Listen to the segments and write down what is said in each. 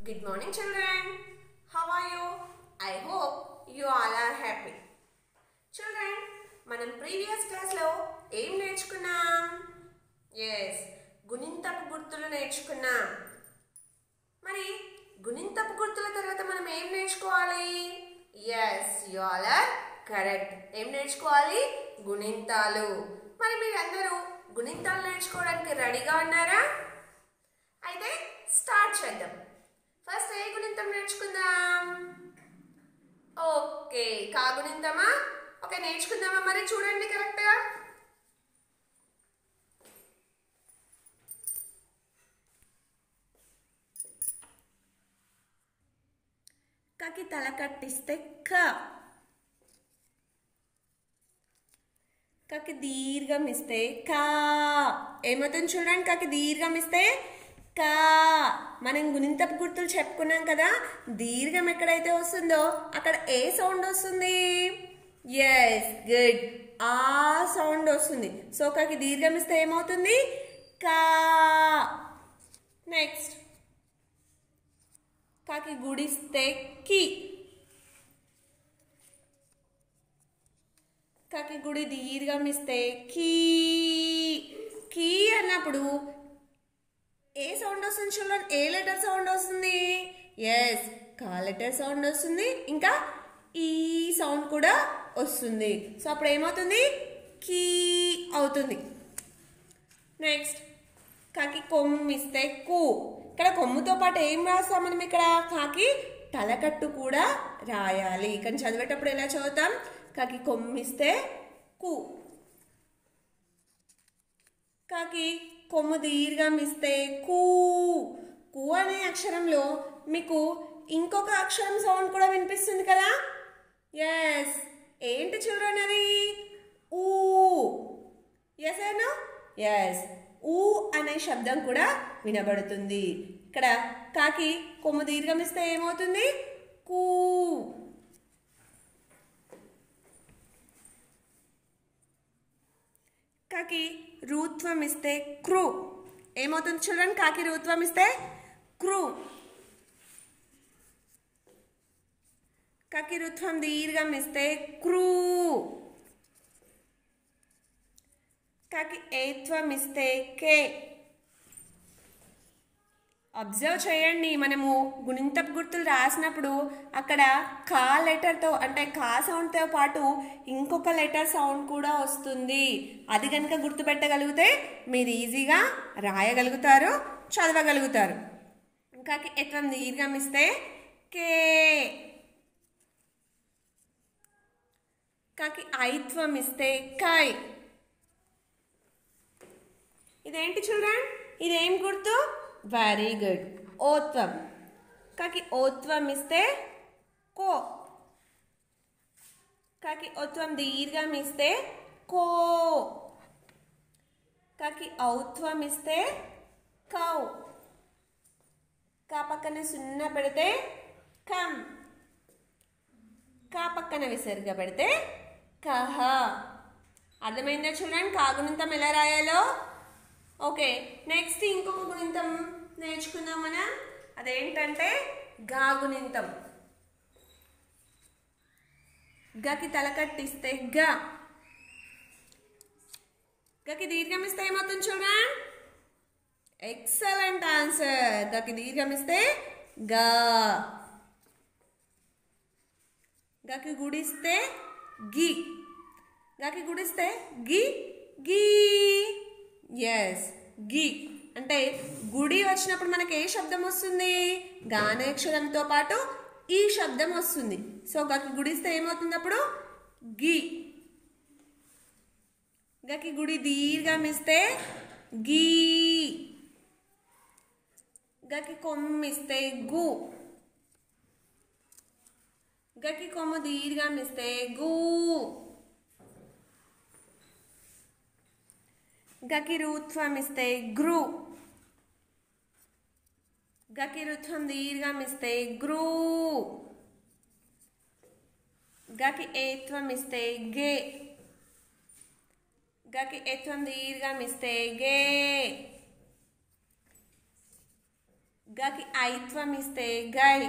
Good morning, children. How are you? I hope you all are happy. Children, మనం previous క్లాస్లో ఏం నేర్చుకున్నాం yes గుణింతపు గుర్తులు నేర్చుకున్నాం మరి గుణింతపు గుర్తుల తర్వాత మనం ఏం నేర్చుకోవాలి yes you all are correct ఏం నేర్చుకోవాలి గుణింతాలు మరి మీరందరూ గుణింతాలు నేర్చుకోవడానికి రెడీగా ఉన్నారా అయితే స్టార్ట్ చేద్దాం ఫస్ట్ ఏ గుణింతం నేర్చుకుందాం ఓకే కా గుణింతమా ఓకే నేర్చుకుందామా మరి చూడండి కరెక్ట్గా కకి తల కట్టిస్తే క కకి దీర్ఘం ఇస్తే కా ఏమవుతుంది చూడండి కకి దీర్ఘం ఇస్తే కా మనం గుణింతపు గుర్తులు చెప్పుకున్నాం కదా దీర్ఘం ఎక్కడైతే వస్తుందో అక్కడ ఏ సౌండ్ వస్తుంది ఎస్ గుడ్ ఆ సౌండ్ వస్తుంది సో కకి దీర్ఘం ఇస్తే ఏమవుతుంది కా నెక్స్ట్ కాకి గుడిస్తే కి కాకి గుడి దీర్ఘం ఇస్తే కీ కీ అన్నప్పుడు ఏ సౌండ్ వస్తుంది చూడండి ఏ లెటర్ సౌండ్ వస్తుంది ఎస్ కా లెటర్ సౌండ్ వస్తుంది ఇంకా ఈ సౌండ్ కూడా వస్తుంది సో అప్పుడు ఏమవుతుంది కీ అవుతుంది నెక్స్ట్ కాకి కొమ్ము ఇస్తే కు ఇక్కడ కొమ్ముతో పాటు ఏం రాస్తాం మనం ఇక్కడ కాకి తలకట్టు కూడా రాయాలి కానీ చదివేటప్పుడు ఎలా చదువుతాం కాకి కొమ్మిస్తే కు కాకి కొమ్ము దీర్ఘం ఇస్తే కూ కు అనే అక్షరంలో మీకు ఇంకొక అక్షరం సౌండ్ కూడా వినిపిస్తుంది కదా ఎస్ ఏంటి చిల్డ్రన్ అది ఊ ఎస్ అయినా ఎస్ ఊ అనే శబ్దం కూడా వినబడుతుంది ఇక్కడ కాకి కొమ్ము దీర్ఘం ఇస్తే ఏమవుతుంది కూ కాకి రూత్వం ఇస్తే క్రూ ఏమవుతుంది చూడండి కాకి రూత్వం ఇస్తే క్రూ కాకి రుత్వం దీర్ఘం ఇస్తే క్రూ కాకి ఏత్వం ఇస్తే కే అబ్జర్వ్ చేయండి మనము గుణింతపు గుర్తులు రాసినప్పుడు అక్కడ కా లెటర్తో అంటే కా సౌండ్తో పాటు ఇంకొక లెటర్ సౌండ్ కూడా వస్తుంది అది కనుక గుర్తుపెట్టగలిగితే మీరు ఈజీగా రాయగలుగుతారు చదవగలుగుతారు కాకి ఎత్వం దీర్ఘం ఇస్తే కే కాకి ఐత్వం ఇస్తే కై ఇదేంటి చూడండి ఇదేం గుర్తు వెరీ గుడ్ ఓత్వం కాకి ఓత్వం ఇస్తే కో కాకి ఓత్వం దీర్ఘం ఇస్తే కో కాకి ఔత్వం ఇస్తే కౌ కా పక్కన సున్నా పెడితే కమ్ కా పక్కన విసర్గ పెడితే కహ అర్థమైందా చూడండి కాగుణింతం ఎలా రాయాలో ఓకే నెక్స్ట్ ఇంకొక గుణింతం నేర్చుకుందాం మనం అదేంటంటే గా గుణింతం గకి తలకట్టిస్తే గ గకి దీర్ఘం ఇస్తే ఏమవుతుంది చూడండి ఎక్సలెంట్ ఆన్సర్ గకి దీర్ఘం ఇస్తే గా గకి గుడిస్తే గి గకి గుడిస్తే గి గీ ఎస్ గి అంటే గుడి వచ్చినప్పుడు మనకి ఏ శబ్దం వస్తుంది గానేక్షరంతో పాటు ఈ శబ్దం వస్తుంది సో గకి గుడిస్తే ఏమవుతుంది అప్పుడు గి గకి గుడి దీర్ఘం ఇస్తే గీ గకి కొమ్మిస్తే గు గకి కొమ్ము దీర్ఘం ఇస్తే గు గకి రూత్వం ఇస్తే గ్రు గకి రుత్వం దీర్ఘం ఇస్తే గ్రూ గకి ఏత్వం ఇస్తే గే గకి ఎత్వం దీర్ఘం ఇస్తే గే గకి ఐత్వం ఇస్తే గై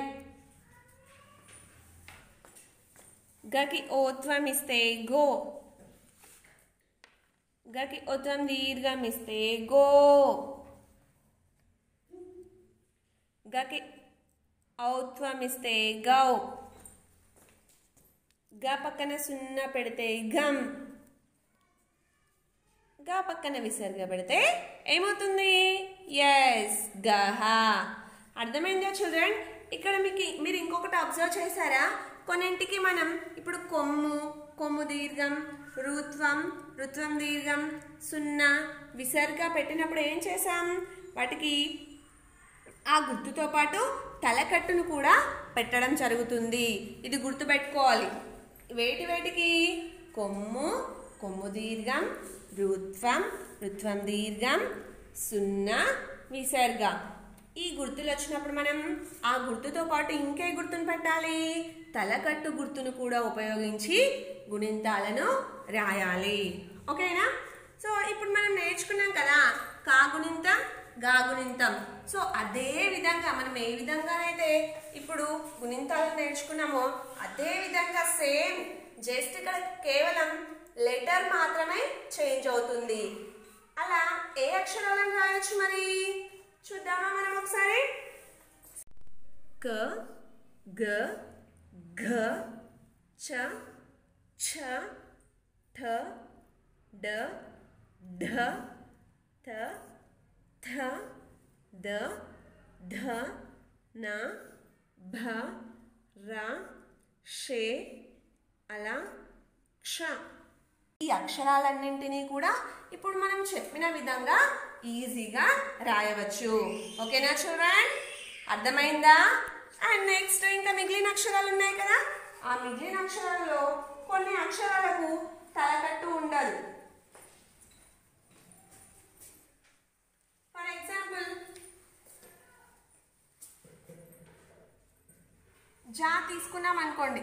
గకి ఓత్వం ఇస్తే గో గకి ఓత్వం దీర్ఘం ఇస్తే గో గకి ఔత్వం ఇస్తే గౌ గ పక్కన సున్నా పెడితే గమ్ గా పక్కన విసర్గ పెడితే ఏమవుతుంది ఎస్ గహ అర్థమైందా చిల్డ్రన్ ఇక్కడ మీకు మీరు ఇంకొకటి అబ్జర్వ్ చేశారా కొన్నింటికి మనం ఇప్పుడు కొమ్ము కొమ్ము దీర్ఘం రుత్వం రుత్వం దీర్ఘం సున్నా విసర్గ పెట్టినప్పుడు ఏం చేసాం వాటికి ఆ గుర్తుతో పాటు తలకట్టును కూడా పెట్టడం జరుగుతుంది ఇది గుర్తుపెట్టుకోవాలి వేటి వేటికి కొమ్ము కొమ్ము దీర్ఘం రుత్వం రుత్వం దీర్ఘం సున్నా విసర్గ ఈ గుర్తులు వచ్చినప్పుడు మనం ఆ గుర్తుతో పాటు ఇంకే గుర్తును పెట్టాలి తలకట్టు గుర్తును కూడా ఉపయోగించి గుణింతాలను రాయాలి ఓకేనా సో ఇప్పుడు మనం నేర్చుకున్నాం కదా కాగుణింతం గాగుణింతం సో అదే విధంగా మనం ఏ విధంగానైతే ఇప్పుడు గుణింతాలను నేర్చుకున్నామో అదే విధంగా సేమ్ జస్ట్ ఇక్కడ కేవలం లెటర్ మాత్రమే చేంజ్ అవుతుంది అలా ఏ అక్షరాలను రాయొచ్చు మరి చూద్దామా మనం ఒకసారి క గ ఘ చ ఛ ఠ డ ఢ థ థ ద ధ న భ ర షే అలా క్ష ఈ అక్షరాలన్నింటినీ కూడా ఇప్పుడు మనం చెప్పిన విధంగా ఈజీగా రాయవచ్చు ఓకేనా చిల్డ్రన్ అర్థమైందా అండ్ నెక్స్ట్ ఇంకా మిగిలిన అక్షరాలు ఉన్నాయి కదా ఆ మిగిలిన అక్షరాల్లో కొన్ని అక్షరాలకు తలకట్టు ఉండదు ఫర్ ఎగ్జాంపుల్ జా తీసుకున్నాం అనుకోండి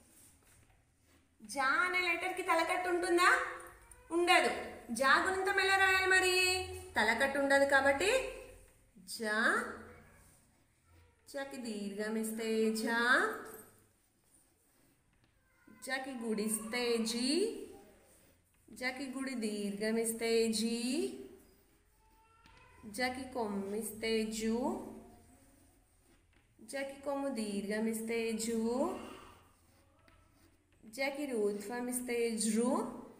జా అనే లెటర్కి తలకట్టు ఉంటుందా ఉండదు జా గుణింతం ఎలా రాయాలి మరి తలకట్టు ఉండదు కాబట్టి జా జాకి దీర్ఘం ఇస్తే జా జాకి గుడిస్తే జీ జాకి గుడి దీర్ఘం ఇస్తే జీ జాకి కొమ్మిస్తే జూ జాకి కొమ్ము దీర్ఘం ఇస్తే జూ జాకి రుత్వం ఇస్తే జృ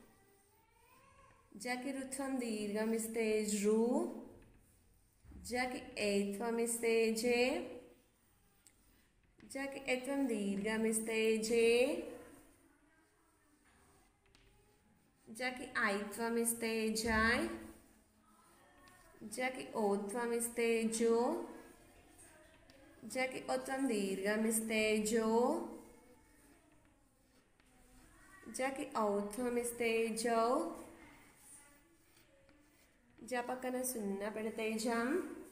జాకి రుత్వం దీర్ఘం ఇస్తే జృ జాకి ఏత్వం ఇస్తే జే జాకి ఏత్వం దీర్ఘం ఇస్తే జే జాకి ఐత్వం ఇస్తే జాయ్ జాకి ఓత్వం ఇస్తే జో జాకి ఓత్వం దీర్ఘం ఇస్తే జో జాకి ఔత్వం ఇస్తే జౌ జా పక్కన సున్నా పెడితే జం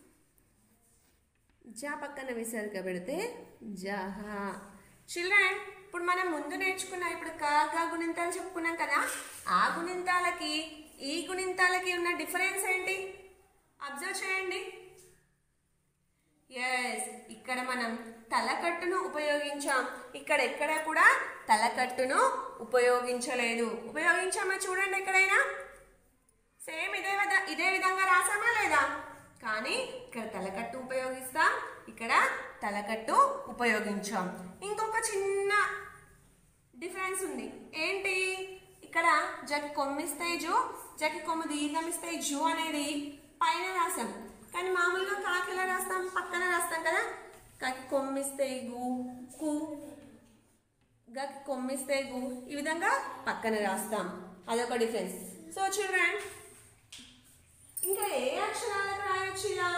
జా పక్కన విసర్గ పెడితే జహ చిల్డ్రన్ ఇప్పుడు మనం ముందు నేర్చుకున్న ఇప్పుడు కాగా గుణింతాలు చెప్పుకున్నాం కదా ఆ గుణింతాలకి ఈ గుణింతాలకి ఉన్న డిఫరెన్స్ ఏంటి అబ్జర్వ్ చేయండి ఎస్ ఇక్కడ మనం తలకట్టును ఉపయోగించాం ఇక్కడ ఎక్కడ కూడా తలకట్టును ఉపయోగించలేదు ఉపయోగించామా చూడండి ఎక్కడైనా సేమ్ ఇదే విధ ఇదే విధంగా రాసామా లేదా కానీ ఇక్కడ తలకట్టు ఉపయోగిస్తాం ఇక్కడ తలకట్టు ఉపయోగించాం ఇంకొక చిన్న డిఫరెన్స్ ఉంది ఏంటి ఇక్కడ జకి కొమ్మిస్తే జు జకి కొమ్ము దీర్ఘం ఇస్తే జు అనేది పైన రాసాం కానీ మామూలుగా కాకి ఎలా రాస్తాం పక్కన రాస్తాం కదా కాకి కొమ్మిస్తే గు కు గకి కొమ్మిస్తే గు ఈ విధంగా పక్కన రాస్తాం అదొక డిఫరెన్స్ సో చిల్డ్రన్ ఇంకా ఏ అక్షరాలకు రాయొచ్చు ఇలా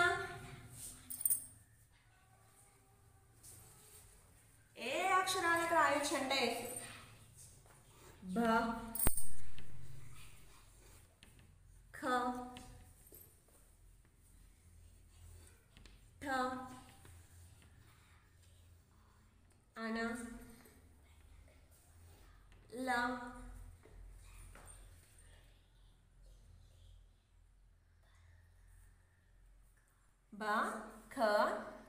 ఏ అక్షరాలకు రాయొచ్చు అంటే బ ఖ ఠ అన ల బ ఖ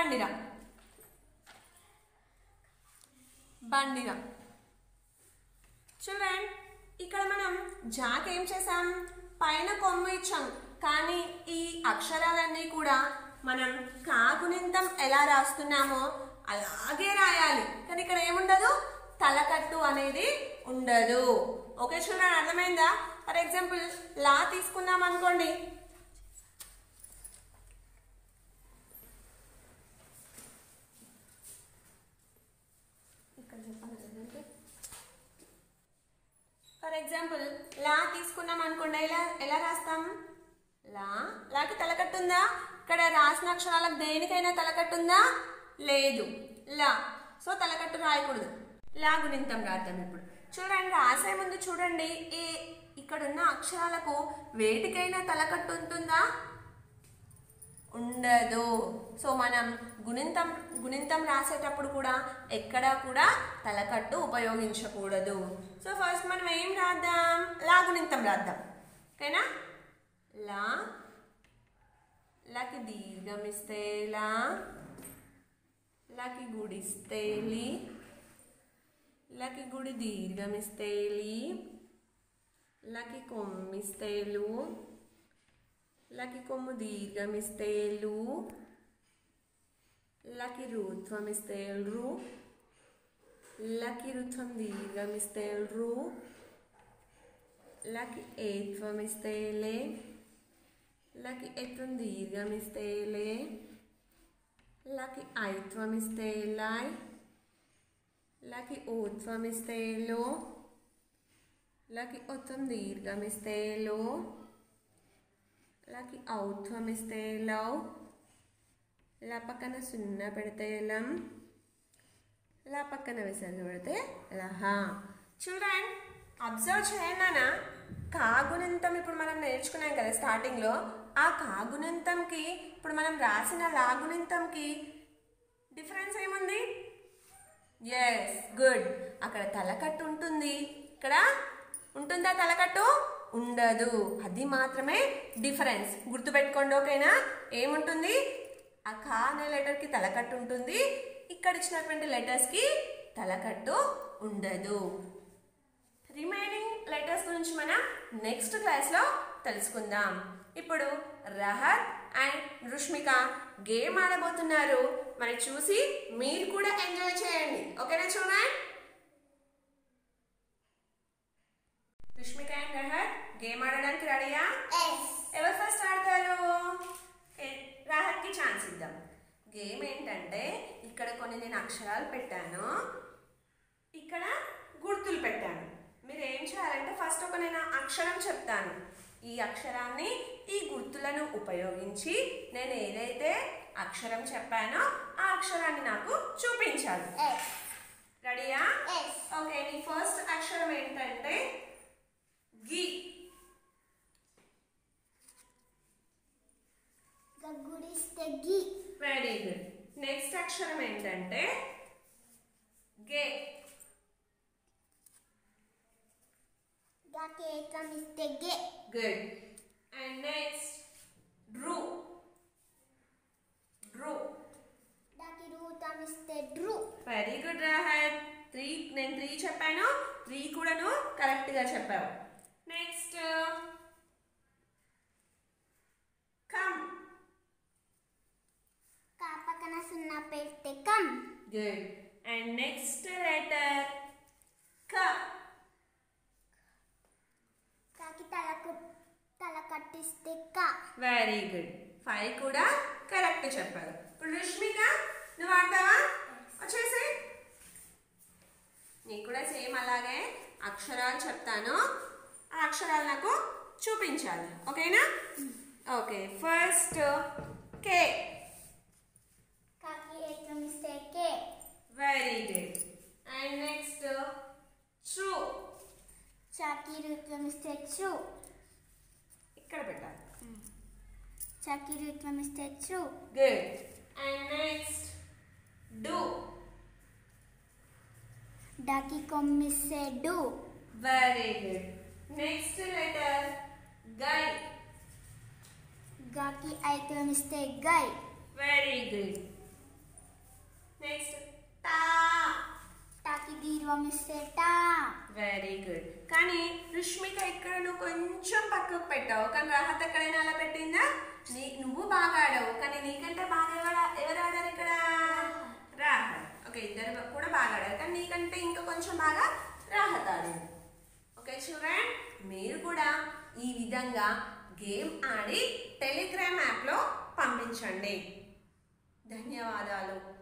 బండిరా బండిరా చూడండి ఇక్కడ మనం జాక్ ఏం చేసాం పైన కొమ్ము ఇచ్చాం కానీ ఈ అక్షరాలన్నీ కూడా మనం కాగునింతం ఎలా రాస్తున్నామో అలాగే రాయాలి కానీ ఇక్కడ ఏముండదు తలకట్టు అనేది ఉండదు ఓకే చూడండి అర్థమైందా ఫర్ ఎగ్జాంపుల్ లా తీసుకున్నాం అనుకోండి ఇక్కడ చెప్పాలి కదంటే ఫర్ ఎగ్జాంపుల్ లా తీసుకున్నాం అనుకోండి ఎలా ఎలా రాస్తాం లా లాకి తలకట్టుందా ఇక్కడ రాసిన అక్షరాలకు దేనికైనా తలకట్టుందా లేదు లా సో తలకట్టు రాయకూడదు లా గుణింతం రాద్దాం ఇప్పుడు చూడండి రాసే ముందు చూడండి ఈ ఇక్కడున్న అక్షరాలకు వేటికైనా తలకట్టు ఉంటుందా ఉండదు సో మనం గుణింతం గుణింతం రాసేటప్పుడు కూడా ఎక్కడా కూడా తలకట్టు ఉపయోగించకూడదు సో ఫస్ట్ మనం ఏం రాద్దాం లా గుణింతం రాద్దాం ఓకేనా లా లాకి దీర్ఘం ఇస్తే లా లాకి గుడిస్తే లి లాకి గుడి దీర్ఘం ఇస్తే లి లాకి కొమ్మిస్తే లు లకి కొమ్ము దీర్ఘం ఇస్తే లు లకి రుత్వం ఇస్తే రు లకి రుత్వం దీర్ఘం ఇస్తే రు లకి ఏత్వం ఇస్తే లే లకి ఎత్వం దీర్ఘం ఇస్తే లే లకి ఐత్వం ఇస్తే లాయ్ లకి ఓత్వం ఇస్తే లో లకి ఒత్వం దీర్ఘం ఇస్తే లో లాకి ఔత్వం ఇస్తే లవ్ లా పక్కన సున్నా పెడితే లం లా పక్కన విసర్గ పెడితే లహ చూడండి అబ్జర్వ్ చేయండి నాన్న కాగుణంతం ఇప్పుడు మనం నేర్చుకున్నాం కదా స్టార్టింగ్లో ఆ కాగుణంతంకి ఇప్పుడు మనం రాసిన లాగుణంతంకి డిఫరెన్స్ ఏముంది ఎస్ గుడ్ అక్కడ తలకట్టు ఉంటుంది ఇక్కడ ఉంటుందా తలకట్టు ఉండదు అది మాత్రమే డిఫరెన్స్ గుర్తుపెట్టుకోండి ఓకేనా ఏముంటుంది ఆ కా అనే లెటర్కి తలకట్టు ఉంటుంది ఇక్కడ ఇచ్చినటువంటి లెటర్స్కి తలకట్టు ఉండదు రిమైనింగ్ లెటర్స్ గురించి మనం నెక్స్ట్ క్లాస్లో తెలుసుకుందాం ఇప్పుడు రహత్ అండ్ రుష్మిక గేమ్ ఆడబోతున్నారు మరి చూసి మీరు కూడా ఎంజాయ్ చేయండి ఓకేనా చూడండి రుష్మిక అండ్ రహత్ గేమ్ ఆడడానికి రెడీయా ఎవరు ఫస్ట్ ఆడతారు ఓకే, రాహత్కి ఛాన్స్ ఇద్దాం గేమ్ ఏంటంటే ఇక్కడ కొన్ని నేను అక్షరాలు పెట్టాను ఇక్కడ గుర్తులు పెట్టాను మీరు ఏం చేయాలంటే ఫస్ట్ ఒక నేను అక్షరం చెప్తాను ఈ అక్షరాన్ని ఈ గుర్తులను ఉపయోగించి నేను ఏదైతే అక్షరం చెప్పానో ఆ అక్షరాన్ని నాకు చూపించాలి రెడీయా ఓకే నీ ఫస్ట్ అక్షరం ఏంటంటే గి గగ్గుడిస్తే గి వెరీ గుడ్ నెక్స్ట్ అక్షరం ఏంటంటే గే గకేతం ఇస్తే గే గుడ్ అండ్ నెక్స్ట్ డ్రూ డ్రూ దాకి రూతం ఇస్తే డ్రు వెరీ గుడ్ రాహత్ త్రీ నేను త్రీ చెప్పాను త్రీ కూడాను కరెక్ట్గా చెప్పావు నెక్స్ట్ కమ్ కా పక్కన సున్నా పెడితే కమ్ గుడ్ అండ్ నెక్స్ట్ లెటర్ క కాకి తలకు తల కట్టిస్తే క వెరీ గుడ్ ఫైవ్ కూడా కరెక్ట్ చెప్పారు ఇప్పుడు రుష్మిక నువ్వు ఆడతావా వచ్చేసి నీకు కూడా సేమ్ అలాగే అక్షరాలు చెప్తాను ఆ అక్షరాలు నాకు చూపించాలి ఓకేనా ఓకే ఫస్ట్ కే కాకి ఏతం ఇస్తే కే వెరీ గుడ్ అండ్ నెక్స్ట్ ట్రూ చాకి రుత్వం ఇస్తే చు ఇక్కడ పెట్టాలి చాకి రుత్వం ఇస్తే చు గుడ్ అండ్ నెక్స్ట్ డూ డాకి కొమ్మిస్తే డు వెరీ గుడ్ నెక్స్ట్ లెటర్ గై గాకి ఐతం ఇస్తే గై వెరీ గుడ్ నెక్స్ట్ టా టాకి దీర్ఘ మిస్తే టా వెరీ గుడ్ కానీ రుష్మిక ఇక్కడ నువ్వు కొంచెం పక్కకు పెట్టావు కానీ రాహత్ ఎక్కడైనా అలా పెట్టిందా నీ నువ్వు బాగా ఆడావు కానీ నీకంటే బాగా ఎవరు ఎవరు ఆడారు ఇక్కడ రాహత్ ఓకే ఇద్దరు కూడా బాగా ఆడారు కానీ నీకంటే ఇంకా కొంచెం బాగా రాహత్ ఆడింది ఓకే చూడండి మీరు కూడా ఈ విధంగా గేమ్ ఆడి టెలిగ్రామ్ యాప్లో పంపించండి ధన్యవాదాలు